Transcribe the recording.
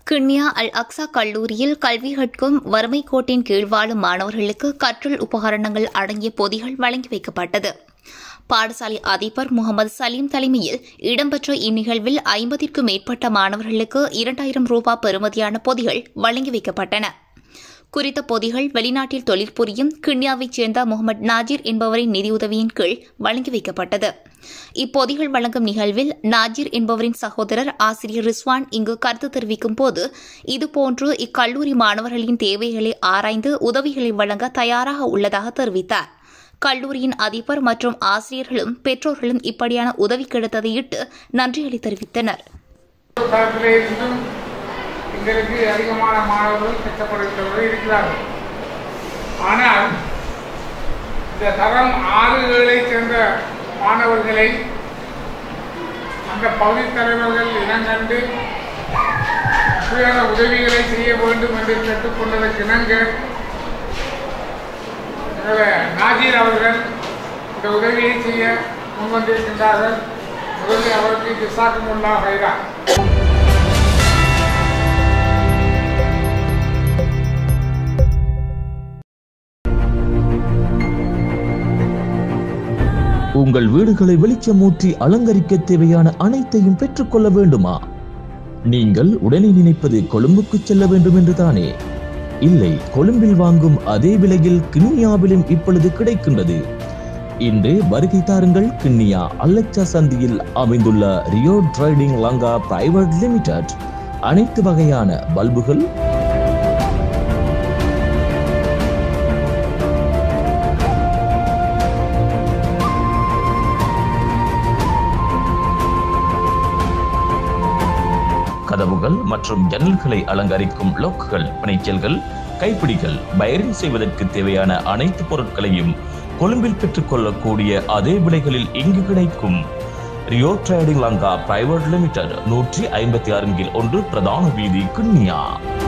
கிண்ணியா அல் அக்ஸா கல்லூரியில் கல்வி கற்கும் வறுமை கோட்டின் கீழ் வாழும் மாணவர்களுக்கு கற்றல் உபகரணங்கள் அடங்கிய பொதிகள் வழங்கி வைக்கப்பட்டது பாடசாலை அதிபர் முகமது சலீம் தலைமையில் இடம்பெற்ற இந்நிகழ்வில் ஐம்பதிற்கும் மேற்பட்ட மாணவர்களுக்கு இரண்டாயிரம் ரூபாய் பெறுமதியான பொதிகள் வழங்கி வைக்கப்பட்டன குறித்த பொதிகள் வெளிநாட்டில் தொழில் புரியும் கிண்ணியாவைச் சேர்ந்த முகமது நாஜிர் என்பவரின் நிதியுதவியின் கீழ் வழங்கி வைக்கப்பட்டது இப்பொதிகள் வழங்கும் நிகழ்வில் நாஜிர் என்பவரின் சகோதரர் ஆசிரியர் ரிஸ்வான் இங்கு கருத்து தெரிவிக்கும் போது இதுபோன்று இக்கல்லூரி மாணவர்களின் தேவைகளை ஆராய்ந்து உதவிகளை வழங்க தயாராக உள்ளதாக தெரிவித்தார் கல்லூரியின் அதிபர் மற்றும் ஆசிரியர்களும் பெற்றோர்களும் இப்படியான உதவி கிடைத்ததையிட்டு நன்றிகளை தெரிவித்தனர் தரப்பிலே இருந்தும் எங்களுக்கு அதிகமான மாணவர்கள் கஷ்டப்படுகிறவர்கள் இருக்கிறார்கள் ஆனால் இந்த தரம் ஆறு ஏழைச் சேர்ந்த மாணவர்களை அந்த பகுதி தலைவர்கள் இனங்கண்டு இப்படியான உதவிகளை செய்ய வேண்டும் என்று கேட்டுக்கொண்டதற்கு இணங்க எங்களுடைய நாஜீர் அவர்கள் இந்த உதவியை செய்ய முன்வந்திருக்கின்றார்கள் முதலில் அவருக்கு ஜிசாக்குமுல்லா ஹைரா உங்கள் வீடுகளை வெளிச்சமூட்டி அலங்கரிக்க தேவையான அனைத்தையும் பெற்றுக்கொள்ள வேண்டுமா நீங்கள் உடனே நினைப்பது கொழும்புக்கு செல்ல வேண்டும் என்றுதானே இல்லை கொழும்பில் வாங்கும் அதே விலையில் கிண்ணியாவிலும் இப்பொழுது கிடைக்கின்றது இன்று வருகை தாருங்கள் கிண்ணியா அல்லச்சா சந்தியில் அமைந்துள்ள Rio trading Lanka private limited அனைத்து வகையான பல்புகள் கதவுகள் மற்றும் ஜன்னல்களை அலங்கரிக்கும் லோக்குகள் பிணைச்சல்கள் கைப்பிடிகள் பயரிங் செய்வதற்கு தேவையான அனைத்து பொருட்களையும் கொழும்பில் பெற்றுக்கொள்ளக்கூடிய அதே விலைகளில் இங்கு கிடைக்கும் Rio trading Lanka private limited நூற்றி ஐம்பத்தி ஆறு ஒன்று பிரதான வீதி கிண்ணியா